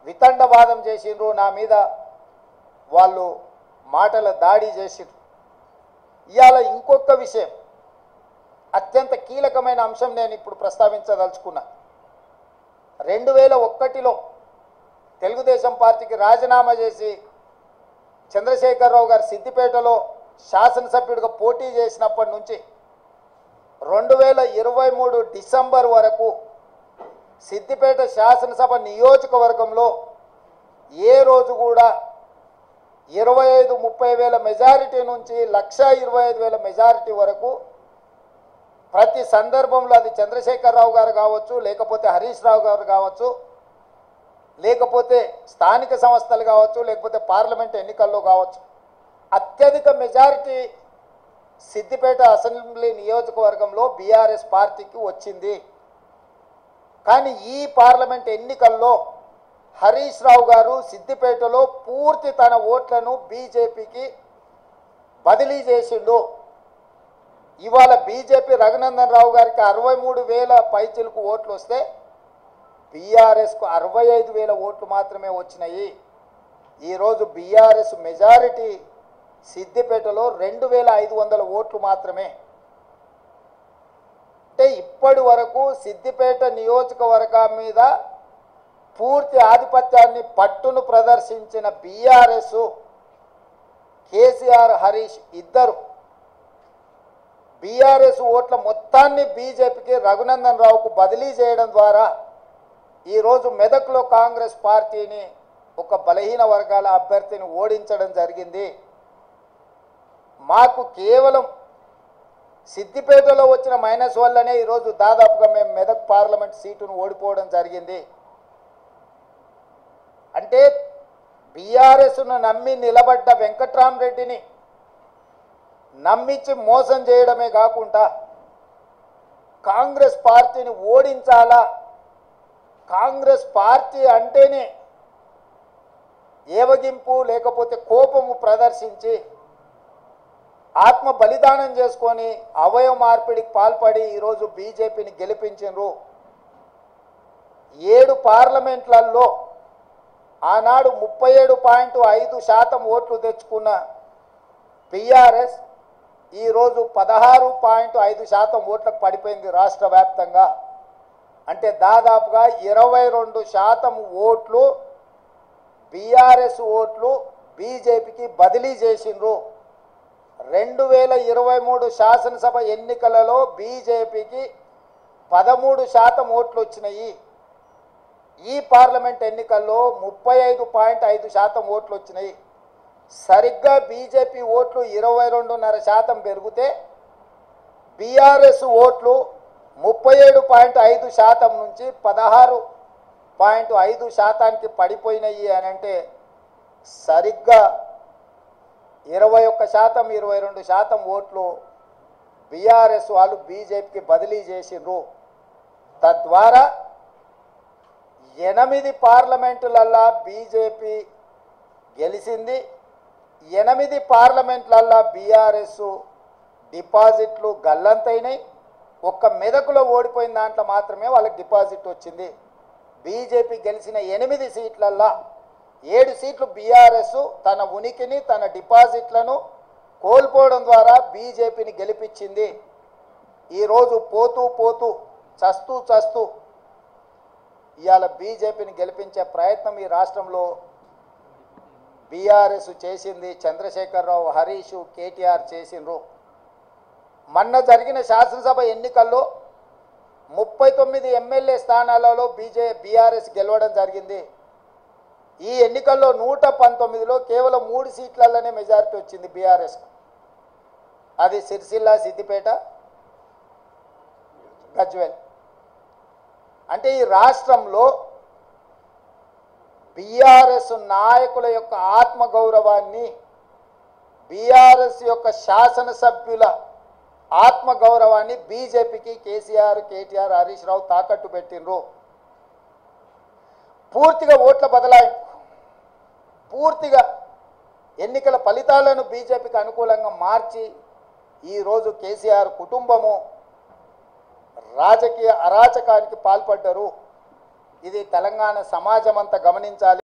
వితండవాదం చేసిండ్రు నా మీద వాళ్ళు మాటల దాడి చేసిండ్రు ఇవాళ ఇంకొక విషయం అత్యంత కీలకమైన అంశం నేను ఇప్పుడు ప్రస్తావించదలుచుకున్నా రెండు వేల ఒక్కటిలో తెలుగుదేశం పార్టీకి రాజీనామా చేసి చంద్రశేఖరరావు గారు సిద్దిపేటలో శాసనసభ్యుడిగా పోటీ చేసినప్పటి నుంచి రెండు వేల ఇరవై మూడు డిసెంబర్ వరకు సిద్దిపేట శాసనసభ నియోజకవర్గంలో ఏ రోజు కూడా ఇరవై ఐదు ముప్పై వేల మెజారిటీ నుంచి లక్ష ఇరవై ఐదు వేల మెజారిటీ వరకు ప్రతి సందర్భంలో అది చంద్రశేఖరరావు గారు కావచ్చు లేకపోతే హరీష్ రావు గారు కావచ్చు లేకపోతే స్థానిక సంస్థలు కావచ్చు లేకపోతే పార్లమెంట్ ఎన్నికల్లో కావచ్చు అత్యధిక మెజారిటీ సిద్దిపేట అసెంబ్లీ నియోజకవర్గంలో బీఆర్ఎస్ పార్టీకి వచ్చింది కానీ ఈ పార్లమెంట్ ఎన్నికల్లో హరీష్ రావు గారు సిద్దిపేటలో పూర్తి తన ఓట్లను బీజేపీకి బదిలీ చేసిండు ఇవాళ బీజేపీ రఘునందన్ రావు గారికి అరవై మూడు వేల పైచిలకు ఓట్లు వస్తే బీఆర్ఎస్కు అరవై ఐదు వేల ఓట్లు మాత్రమే వచ్చినాయి ఈరోజు బీఆర్ఎస్ మెజారిటీ సిద్దిపేటలో రెండు వేల ఐదు వందల ఓట్లు మాత్రమే అంటే ఇప్పటి వరకు సిద్దిపేట నియోజకవర్గం మీద పూర్తి ఆధిపత్యాన్ని పట్టును ప్రదర్శించిన బీఆర్ఎస్ కేసీఆర్ హరీష్ ఇద్దరు బీఆర్ఎస్ ఓట్ల మొత్తాన్ని బీజేపీకి రఘునందన్ రావుకు బదిలీ చేయడం ద్వారా ఈరోజు మెదక్లో కాంగ్రెస్ పార్టీని ఒక బలహీన వర్గాల అభ్యర్థిని ఓడించడం జరిగింది మాకు కేవలం సిద్దిపేటలో వచ్చిన మైనస్ వల్లనే ఈరోజు దాదాపుగా మేము మెదక్ పార్లమెంట్ సీటును ఓడిపోవడం జరిగింది అంటే బీఆర్ఎస్ను నమ్మి నిలబడ్డ వెంకట్రామరెడ్డిని నమ్మించి మోసం చేయడమే కాకుండా కాంగ్రెస్ పార్టీని ఓడించాలా కాంగ్రెస్ పార్టీ అంటేనే ఏవగింపు లేకపోతే కోపము ప్రదర్శించి ఆత్మ బలిదానం చేసుకొని అవయవ మార్పిడికి పాల్పడి ఈరోజు బీజేపీని గెలిపించారు ఏడు పార్లమెంట్లలో ఆనాడు ముప్పై ఏడు పాయింట్ ఐదు శాతం ఓట్లు తెచ్చుకున్న బీఆర్ఎస్ ఈరోజు పదహారు పాయింట్ ఐదు శాతం ఓట్లకు పడిపోయింది రాష్ట్ర వ్యాప్తంగా అంటే దాదాపుగా ఇరవై రెండు శాతం ఓట్లు బీఆర్ఎస్ ఓట్లు బీజేపీకి బదిలీ చేసిండ్రు రెండు వేల ఇరవై మూడు శాసనసభ ఎన్నికలలో బీజేపీకి పదమూడు శాతం ఓట్లు వచ్చినాయి ఈ పార్లమెంట్ ఎన్నికల్లో ముప్పై ఐదు పాయింట్ ఐదు శాతం ఓట్లు వచ్చినాయి సరిగ్గా బీజేపీ ఓట్లు ఇరవై రెండున్నర శాతం పెరిగితే బీఆర్ఎస్ ఓట్లు ముప్పై ఏడు పాయింట్ ఐదు శాతం నుంచి పదహారు పాయింట్ ఐదు శాతానికి పడిపోయినాయి అని అంటే సరిగ్గా ఇరవై ఒక్క శాతం ఇరవై రెండు శాతం ఓట్లు బీఆర్ఎస్ వాళ్ళు బీజేపీకి బదిలీ చేసిండ్రు తద్వారా ఎనిమిది పార్లమెంటులల్లా బీజేపీ గెలిచింది ఎనిమిది పార్లమెంట్లల్లా బీఆర్ఎస్ డిపాజిట్లు గల్లంతైనాయి ఒక్క మెదకులో ఓడిపోయిన దాంట్లో మాత్రమే వాళ్ళకి డిపాజిట్ వచ్చింది బీజేపీ గెలిచిన ఎనిమిది సీట్లల్లా ఏడు సీట్లు బీఆర్ఎస్ తన ఉనికిని తన డిపాజిట్లను కోల్పోవడం ద్వారా బీజేపీని గెలిపించింది ఈరోజు పోతూ పోతూ చస్తూ చస్తూ ఇవాళ బీజేపీని గెలిపించే ప్రయత్నం ఈ రాష్ట్రంలో బీఆర్ఎస్ చేసింది చంద్రశేఖరరావు హరీష్ కేటీఆర్ చేసిండ్రు మొన్న జరిగిన శాసనసభ ఎన్నికల్లో ముప్పై తొమ్మిది ఎమ్మెల్యే స్థానాలలో బీజే బీఆర్ఎస్ గెలవడం జరిగింది ఈ ఎన్నికల్లో నూట పంతొమ్మిదిలో కేవలం మూడు సీట్లలోనే మెజారిటీ వచ్చింది బీఆర్ఎస్ అది సిరిసిల్ల సిద్దిపేట గజ్వేల్ అంటే ఈ రాష్ట్రంలో బీఆర్ఎస్ నాయకుల యొక్క ఆత్మగౌరవాన్ని బీఆర్ఎస్ యొక్క శాసనసభ్యుల ఆత్మగౌరవాన్ని బీజేపీకి కేసీఆర్ కేటీఆర్ హరీష్ రావు తాకట్టు పెట్టిండ్రు పూర్తిగా ఓట్ల బదలాయింపు పూర్తిగా ఎన్నికల ఫలితాలను బీజేపీకి అనుకూలంగా మార్చి ఈరోజు కేసీఆర్ కుటుంబము రాజకీయ అరాచకానికి పాల్పడ్డరు ఇది తెలంగాణ సమాజం అంతా గమనించాలి